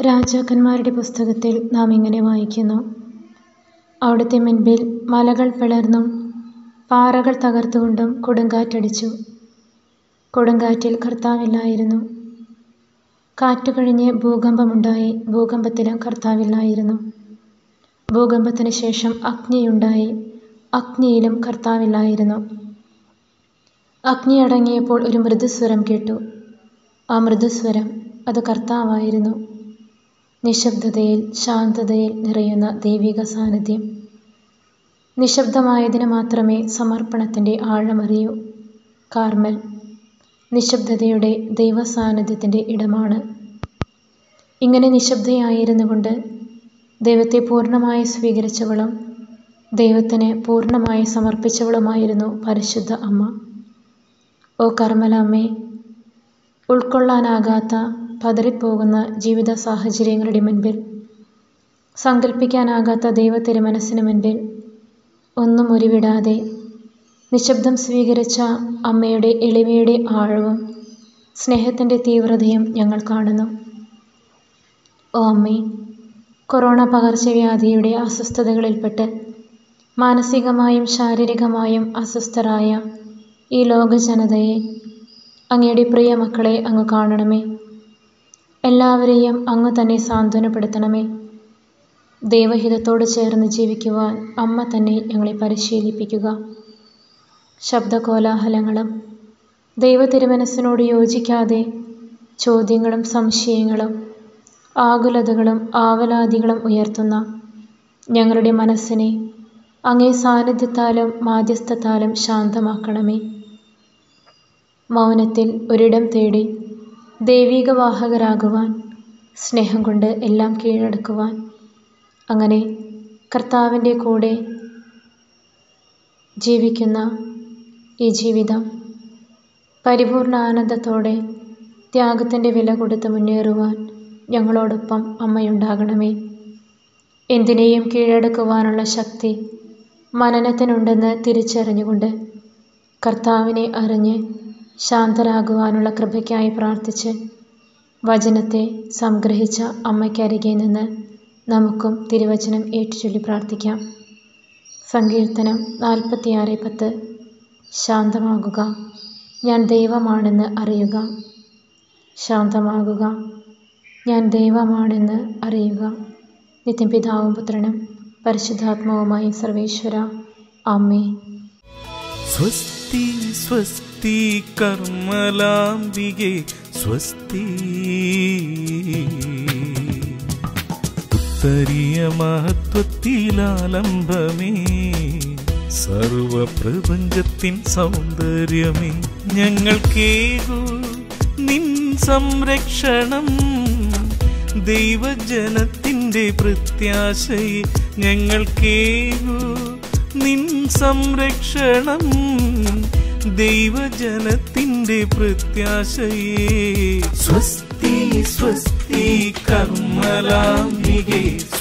രാജാക്കന്മാരുടെ പുസ്തകത്തിൽ നാം ഇങ്ങനെ വായിക്കുന്നു അവിടുത്തെ മുൻപിൽ മലകൾ പിളർന്നും പാറകൾ തകർത്തുകൊണ്ടും കൊടുങ്കാറ്റടിച്ചു കൊടുങ്കാറ്റിൽ കർത്താവില്ലായിരുന്നു കാറ്റു കഴിഞ്ഞ് ഭൂകമ്പമുണ്ടായി ഭൂകമ്പത്തിലും കർത്താവില്ലായിരുന്നു ഭൂകമ്പത്തിന് ശേഷം അഗ്നിയുണ്ടായി അഗ്നിയിലും കർത്താവില്ലായിരുന്നു അഗ്നി അടങ്ങിയപ്പോൾ ഒരു മൃദുസ്വരം കേട്ടു ആ മൃദുസ്വരം അത് കർത്താവായിരുന്നു നിശബ്ദതയിൽ ശാന്തതയിൽ നിറയുന്ന ദൈവിക സാന്നിധ്യം നിശബ്ദമായതിന് മാത്രമേ സമർപ്പണത്തിൻ്റെ ആഴമറിയൂ കാർമൽ നിശബ്ദതയുടെ ദൈവസാന്നിധ്യത്തിൻ്റെ ഇടമാണ് ഇങ്ങനെ നിശബ്ദയായിരുന്നു കൊണ്ട് ദൈവത്തെ പൂർണ്ണമായി സ്വീകരിച്ചവളും ദൈവത്തിന് പൂർണ്ണമായി സമർപ്പിച്ചവളുമായിരുന്നു പരിശുദ്ധ അമ്മ ഓ കർമ്മല അമ്മേ ഉൾക്കൊള്ളാനാകാത്ത പതറിപ്പോകുന്ന ജീവിത സാഹചര്യങ്ങളുടെ മുൻപിൽ സങ്കല്പിക്കാനാകാത്ത ദൈവത്തിൻ്റെ മനസ്സിന് മുൻപിൽ ഒന്നും ഉരുവിടാതെ നിശബ്ദം സ്വീകരിച്ച അമ്മയുടെ എളിമയുടെ ആഴവും സ്നേഹത്തിൻ്റെ തീവ്രതയും ഞങ്ങൾ കാണുന്നു ഓ അമ്മേ കൊറോണ പകർച്ചവ്യാധിയുടെ അസ്വസ്ഥതകളിൽപ്പെട്ട് മാനസികമായും ശാരീരികമായും അസ്വസ്ഥരായ ഈ ലോക ജനതയെ അങ്ങയുടെ പ്രിയ മക്കളെ അങ്ങ് കാണണമേ എല്ലാവരെയും അങ്ങ് തന്നെ സാന്ത്വനപ്പെടുത്തണമേ ദൈവഹിതത്തോട് ചേർന്ന് ജീവിക്കുവാൻ അമ്മ തന്നെ ഞങ്ങളെ പരിശീലിപ്പിക്കുക ശബ്ദകോലാഹലങ്ങളും ദൈവ തിരുമനസ്സിനോട് യോജിക്കാതെ ചോദ്യങ്ങളും സംശയങ്ങളും ആകുലതകളും ആവലാതികളും ഉയർത്തുന്ന ഞങ്ങളുടെ മനസ്സിനെ അങ്ങേ സാന്നിധ്യത്താലും മാധ്യസ്ഥത്താലും ശാന്തമാക്കണമേ മൗനത്തിൽ ഒരിടം തേടി ദൈവിക വാഹകരാകുവാൻ സ്നേഹം കൊണ്ട് എല്ലാം കീഴടക്കുവാൻ അങ്ങനെ കർത്താവിൻ്റെ കൂടെ ജീവിക്കുന്ന ഈ ജീവിതം പരിപൂർണ ആനന്ദത്തോടെ ത്യാഗത്തിൻ്റെ വില കൊടുത്ത് മുന്നേറുവാൻ ഞങ്ങളോടൊപ്പം അമ്മയുണ്ടാകണമേ എന്തിനേയും കീഴടക്കുവാനുള്ള ശക്തി മനനത്തിനുണ്ടെന്ന് തിരിച്ചറിഞ്ഞുകൊണ്ട് കർത്താവിനെ അറിഞ്ഞ് ശാന്തരാകുവാനുള്ള കൃപയ്ക്കായി പ്രാർത്ഥിച്ച് വചനത്തെ സംഗ്രഹിച്ച അമ്മയ്ക്കരികെ നിന്ന് നമുക്കും തിരുവചനം ഏറ്റുചൊല്ലി പ്രാർത്ഥിക്കാം സങ്കീർത്തനം നാൽപ്പത്തിയാറ് പത്ത് ശാന്തമാകുക ഞാൻ ദൈവമാണെന്ന് അറിയുക ശാന്തമാകുക ഞാൻ ദൈവമാണെന്ന് അറിയുക നിത്യം പിതാവും പുത്രനും പരിശുദ്ധാത്മാവുമായി സർവേശ്വര അമ്മേ സ്വസ്തി സ്വസ്തി കർമ്മലാംബികെ സ്വസ്തി ഉത്തരീയ മഹത്വത്തിലാലംബമേ സർവപ്രപഞ്ചത്തിൻ സൗന്ദര്യമേ ഞങ്ങൾക്കേകൂ നിൻ സംരക്ഷണം ദൈവജനത്തിൻ്റെ പ്രത്യാശയെ ഞങ്ങൾക്കേകൂ നിൻ സംരക്ഷണം ദൈവജനത്തിൻ്റെ പ്രത്യാശയെ സ്വസ്തി സ്വസ്തി കർമ്മലാംബികെ